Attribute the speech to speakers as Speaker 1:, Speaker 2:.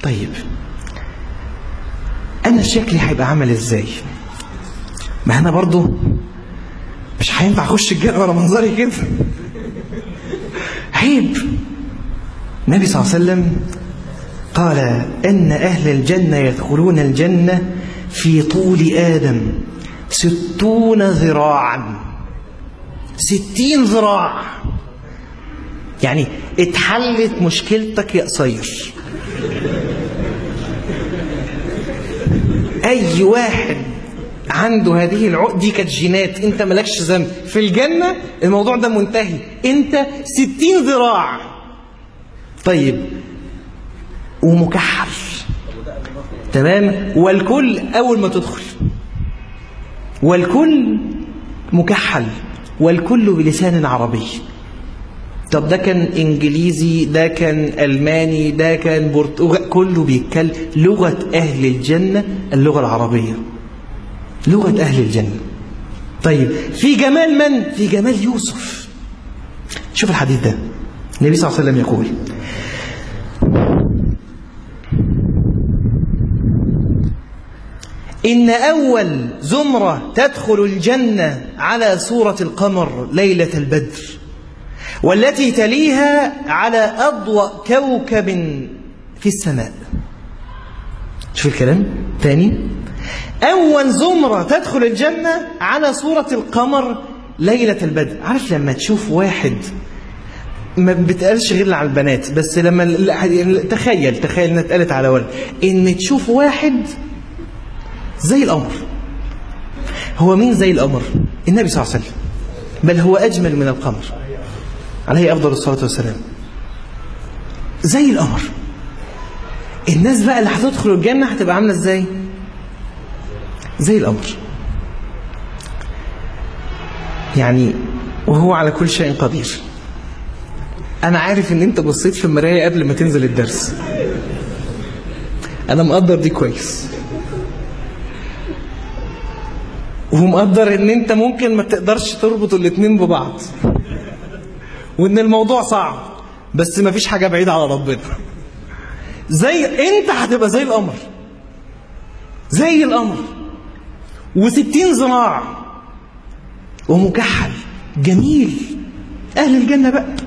Speaker 1: طيب انا شكلي هيبقى عامل ازاي ما انا برضو مش هينفع اخش الجنه وانا منظري كده عيب النبي صلى الله عليه وسلم قال ان اهل الجنه يدخلون الجنه في طول ادم ستون ذراعا ستين ذراع يعني اتحلت مشكلتك يا قصير اي واحد عنده هذه العقد دي كانت جينات انت مالكش ذنب في الجنه الموضوع ده منتهي انت ستين ذراع طيب ومكحل تمام والكل اول ما تدخل والكل مكحل والكل بلسان عربي طب ده كان انجليزي ده كان الماني ده كان برتغالي كله بيتكلم لغه اهل الجنه اللغه العربيه لغه اهل الجنه طيب في جمال من في جمال يوسف شوف الحديث ده النبي صلى الله عليه وسلم يقول إن أول زمرة تدخل الجنة على صورة القمر ليلة البدر والتي تليها على أضوأ كوكب في السماء شوف الكلام تاني أول زمرة تدخل الجنة على صورة القمر ليلة البدر عارف لما تشوف واحد ما بتقالش غير على البنات بس لما تخيل تخيل انها اتقالت على ولد ان تشوف واحد زي القمر هو مين زي القمر النبي صلى الله عليه وسلم بل هو أجمل من القمر عليه أفضل الصلاة والسلام زي القمر الناس بقى اللي هتدخل الجنة هتبقى عاملة ازاي زي القمر يعني وهو على كل شيء قدير أنا عارف إن أنت بصيت في المراية قبل ما تنزل الدرس أنا مقدر دي كويس ومقدر ان انت ممكن ما تقدرش تربط الاتنين ببعض وان الموضوع صعب بس ما فيش حاجة بعيدة على ربنا زي انت هتبقى زي القمر زي القمر وستين ذراع ومكحل جميل اهل الجنة بقى